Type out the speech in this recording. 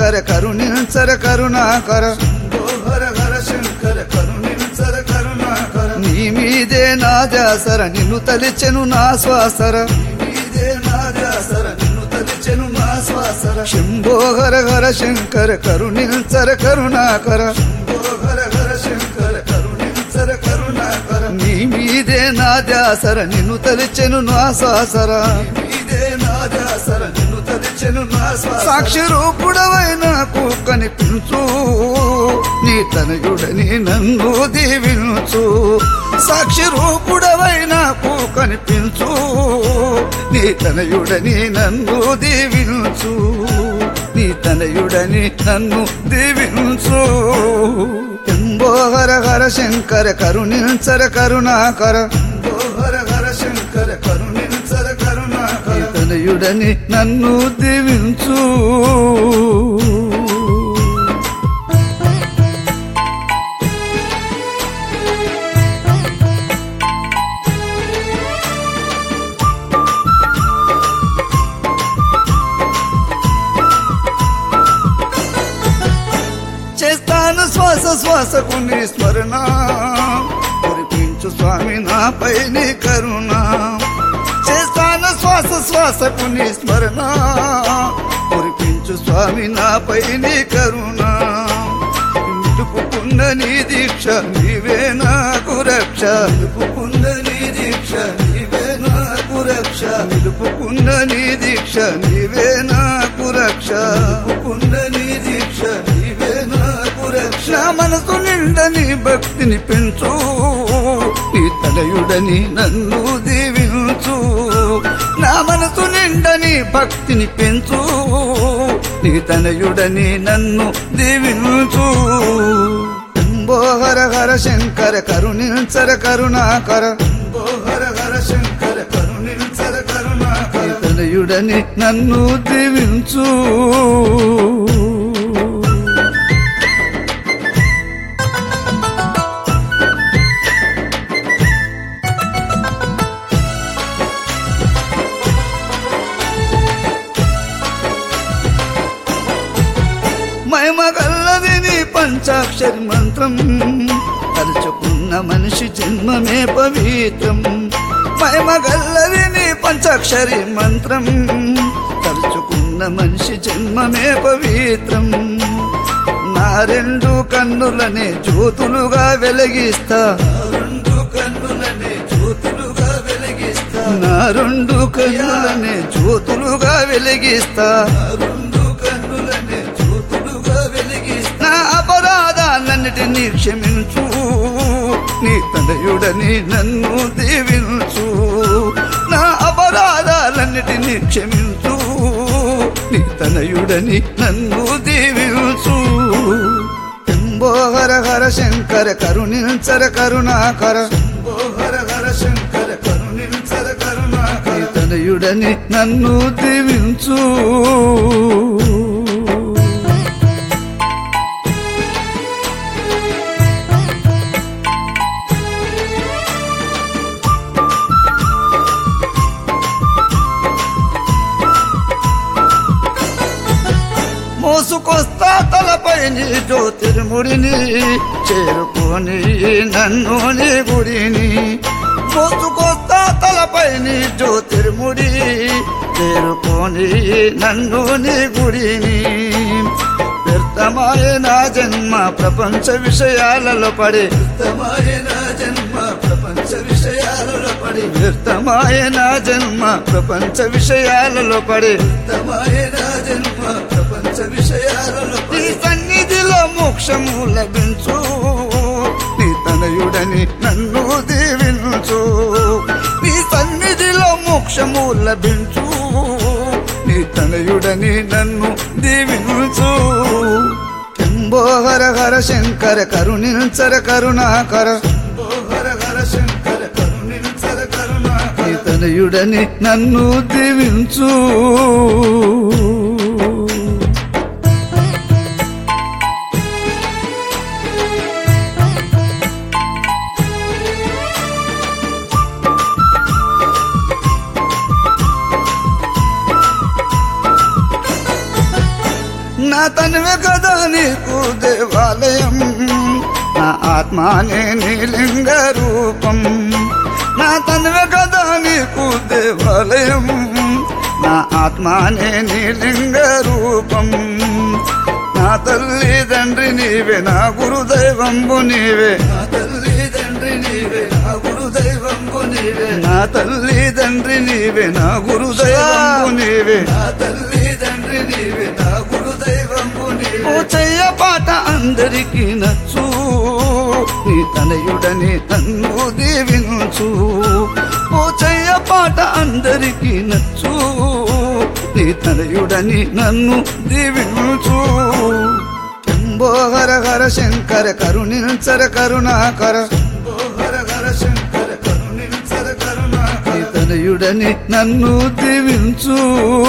శంకర కరుణించర కరుణాకర శంభో హర హర శంకర కరుణించర కరుణాకర నీ మీదే నా జాసర నిన్ను తలిచెను నా శ్వాసర నీ మీదే నా జాసర నిన్ను తలిచెను నా శ్వాసర శంభో హర హర శంకర కరుణించర కరుణాకర శంభో హర హర శంకర కరుణించర కరుణాకర నీ మీదే నా జాసర నిన్ను తలిచెను నా శ్వాసర నీ మీదే నా జాసర నిన్ను తలిచెను నా శ్వాసర సాక్షి రూపుడవైన కనిపించు నీ తనయుడని నన్ను దీవించు సాక్షి రూపుడవైన కనిపించు నీ తనయుడని నన్ను దీవించు నీ తనయుడని నన్ను దీవించు ఎంబో హర హర శంకర కరుణించర కరుణాకర ఎంబో హర హర శంకర కరుణించర కరుణాకర నీ తనయుడని నన్ను దీవించు చేస్తాను శ్వాస శ్వాసకు నీ స్మరణ కురిపించు స్వామి నాపై నీ కరుణ చేస్తాను శ్వాస శ్వాసకు నీ స్మరణ కురిపించు స్వామి నాపై నీ కరుణ నిలుపుకున్న నీ దీక్ష నీవే నాకు రక్ష నిలుపుకున్న నీ దీక్ష నీవే నాకు రక్ష నిలుపుకున్న నీ దీక్ష నీవే నాకు రక్ష నిలుపుకున్న నీ దీక్ష నీవే నాకు రక్ష నా మనసు నిండా నీ భక్తిని పెంచు నీ తలయుడని నన్ను దీవించు నా మనసు నిండా నీ భక్తిని పెంచు నీ తనయుడని నన్ను దీవించు ఎంబో హర హర శంకర కరుణించర కరుణాకర ఎంబో హర హర శంకర కరుణించర కరుణాకర నీ తనయుడని నన్ను దీవించు మహిమగల్లది నీ పంచాక్షరి మంత్రం తలుచుకున్న మనిషి జన్మమే పవిత్రం మహిమగల్లది నీ పంచాక్షరి మంత్రం తలుచుకున్న మనిషి జన్మమే పవిత్రం నా రెండు కన్నులనే జ్యోతులుగా వెలిగిస్తా రెండు కన్నులనే జ్యోతులుగా వెలిగిస్తా నా రెండు కన్నులనే జ్యోతులుగా వెలిగిస్తా రెండు కన్నులనే జ్యోతులుగా వెలిగిస్తా నా అపరాధాలన్నిటినీ క్షమించు నీ తనయుడని నన్ను దీవించు నా అపరాధాలన్నిటినీ క్షమించు నీ తనయుడని నన్ను దీవించు ఎంబో హర హర శంకర కరుణించర కరుణాకర ఎంబో హర హర శంకర కరుణించర కరుణాకర నీ తనయుడని నన్ను దీవించు మోసుకొస్తా తలపై నీ జ్యోతిర్ముడిని చేరుకొని నన్ను నీ గుడిని మోసుకొస్తా తలపై నీ జ్యోతిర్ముడి చేరుకొని నన్ను నీ గుడిని వ్యర్థమాయ నా జన్మ ప్రపంచ విషయాలలో పడి వ్యర్థమాయ నా జన్మ ప్రపంచ విషయాలలో పడి వ్యర్థమాయ నా జన్మ ప్రపంచ విషయాలలో పడి వ్యర్థమాయ నా జన్మ ప్రపంచ విషయాలలో నీ సన్నిధిలో మోక్షము లభించు నీ తనయుడని నన్ను దీవించు నీ సన్నిధిలో మోక్షము లభించు నీ తనయుడని నన్ను దీవించు ఎంబో హర హర శంకర కరుణించర కరుణాకర ఎంబో హర హర శంకర కరుణించర కరుణాకర నీ తనయుడని నన్ను దీవించు నా తనువే కదా నీకు దేవాలయం నా ఆత్మానే నీలింగ రూపం నా తనువే కదా నీకు దేవాలయం నా ఆత్మానే నీలింగ రూపం నా తల్లి తండ్రి నీవే నా గురుదైవంబు నీవే నా తల్లి తండ్రి నీవే నా గురుదైవంబు నీవే నా తల్లి తండ్రి నీవే నా గురుదైవంబు నీవే నా తల్లి తండ్రి నీవే నా గురుదైవంబు నీవే ఓ చెయ్య పాట అందరికీ నచ్చు నీ తనయుడని తన్ను దీవించు ఓ చెయ్య పాట అందరికీ నచ్చు నీ తనయుడని నన్ను దీవించు శంభో హర హర శంకర కరుణించర కరుణాకర శంభో హర హర శంకర కరుణించర కరుణాకర నీ తనయుడని నన్ను దీవించు